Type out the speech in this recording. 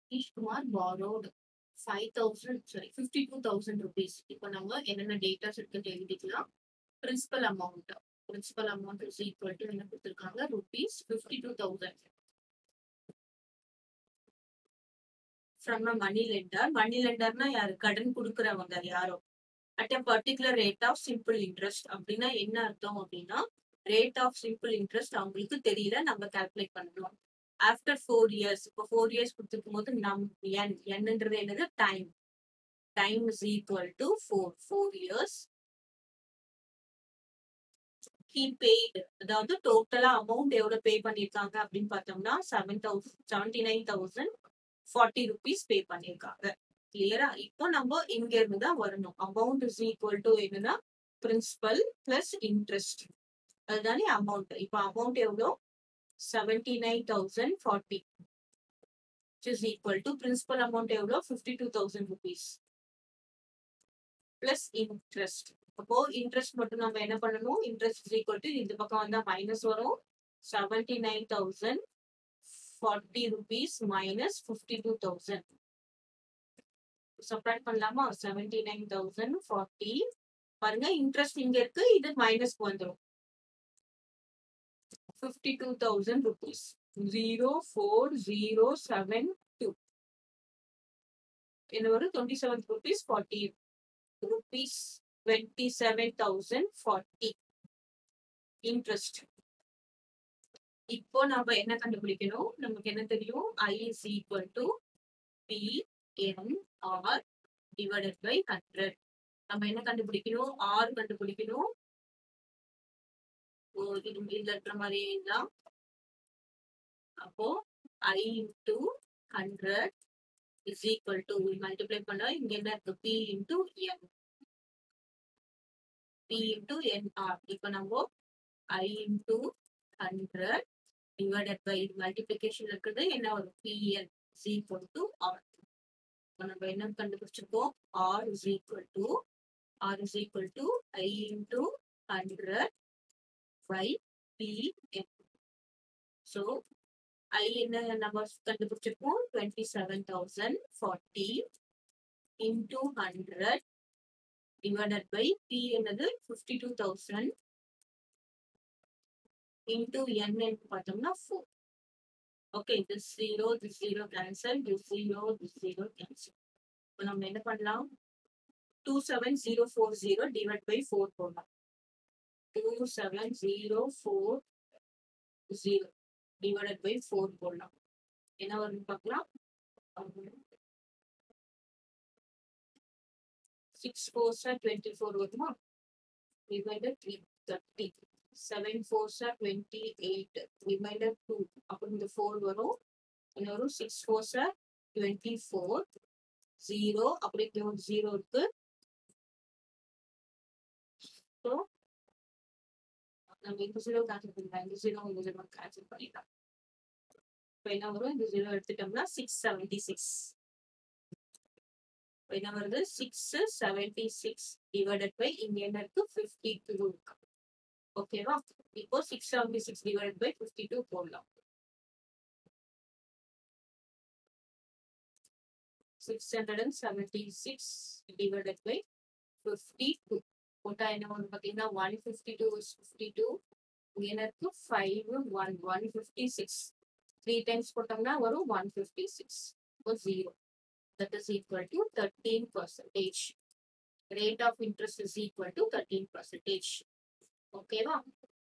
Satish Kumar borrowed five thousand sorry fifty two thousand rupees இப்போ நம்ம என்னென்ன டேட்டாஸ் இருக்குன்னு எழுதிக்கலாம் principal amount principal amount is equal to என்ன கொடுத்துருக்காங்க rupees fifty two thousand from a money lender money லெண்டர்னா யாரு கடன் கொடுக்குறவங்க யாரோ at a particular rate of simple interest அப்படின்னா என்ன அர்த்தம் அப்படின்னா ரேட் ஆஃப் சிம்பிள் இன்ட்ரெஸ்ட் அவங்களுக்கு தெரியல நம்ம கால்குலேட் பண்ணணும் ஆஃப்டர் ஃபோர் இயர்ஸ் இப்போ ஃபோர் இயர்ஸ் கொடுத்துருக்கும் போது நம் என் என்னன்றது என்னது time time is equal to four four years he paid அதாவது டோட்டலா அமௌண்ட் எவ்வளவு பே பண்ணிருக்காங்க அப்படின்னு பார்த்தோம்னா seven thousand seventy nine thousand forty rupees pay பண்ணிருக்காங்க கிளியரா இப்போ நம்ம இங்க இருந்து தான் வரணும் அமௌண்ட் இஸ் ஈக்குவல் டு என்னன்னா பிரின்சிபல் பிளஸ் இன்ட்ரெஸ்ட் அதுதானே அமௌண்ட் இப்போ அமௌண்ட் எவ்வளோ seventy nine thousand forty is equal to principal amount எவ்வளோ fifty two thousand rupees plus interest அப்போ இன்ட்ரெஸ்ட் மட்டும் நம்ம என்ன பண்ணணும் இன்ட்ரெஸ்ட் இஸ் ஈக்குவல் டு இந்த பக்கம் வந்தா மைனஸ் வரும் seventy nine thousand forty rupees minus fifty two thousand subtract பண்ணலாமா செவன்டி நைன் தௌசண்ட் ஃபார்ட்டி பாருங்க இன்ட்ரெஸ்ட் இங்க இருக்கு இது மைனஸ்க்கு வந்துடும் fifty two thousand rupees zero four zero seven two என்ன வரும் twenty seven rupees forty rupees twenty seven thousand forty interest இப்போ நம்ம என்ன கண்டுபிடிக்கணும் நமக்கு என்ன தெரியும் I is equal to P N R divided by hundred நம்ம என்ன கண்டுபிடிக்கணும் ஆர் கண்டுபிடிக்கணும் ஓ இது இதுல இருக்கிற மாதிரி தான் அப்போ I into hundred is equal to multiply பண்ணா இங்க என்ன இருக்கு P into N P into N R இப்போ நம்ம I into hundred divided by multiplication இருக்குது என்ன வரும் P N is equal to R இப்போ நம்ம என்ன கண்டுபிடிச்சிருக்கோம் R is equal to R is equal to I into hundred by P N so I என்ன நம்ம கண்டுபிடிச்சிருக்கோம் twenty seven thousand forty into hundred divided by P என்னது fifty two thousand into N பார்த்தோம்னா four okay this zero this zero cancel this zero this zero cancel இப்போ நம்ம என்ன பண்ணலாம் two seven zero four zero divide by four போடலாம் two seven zero four zero divided by four போடலாம் என்ன வரும்னு பார்க்கலாம் six four sir twenty four வருமா divided three thirty seven four sir twenty eight remainder two அப்புறம் இந்த four வரும் என்ன வரும் six four sir twenty four zero அப்படி இங்க ஒரு ஜீரோ இருக்கு ஸோ நம்ம இந்த ஜீரோ கேன்சல் பண்ணிடலாம் இந்த ஜீரோ இந்த ஜீரோ கேன்சல் பண்ணிடலாம் இப்போ என்ன வரும் இந்த ஜீரோ எடுத்துட்டோம்னா சிக்ஸ் செவன்டி சிக்ஸ் என்ன வருது six seventy six divided by இங்க என்ன இருக்கு ஃபிஃப்டி டூ இருக்கு ஓகேவா இப்போ six seventy six divide by fifty two போடலாம் six hundred and seventy six divided by fifty two போட்டா என்ன வரும் பார்த்தீங்கன்னா one fifty two fifty two எனக்கு five one one fifty six three times போட்டோம்னா வரும் ஒன் ஃபிஃப்டி சிக்ஸ் இப்போ zero that is equal to thirteen percentage rate of interest is equal to thirteen percentage ஓகேவா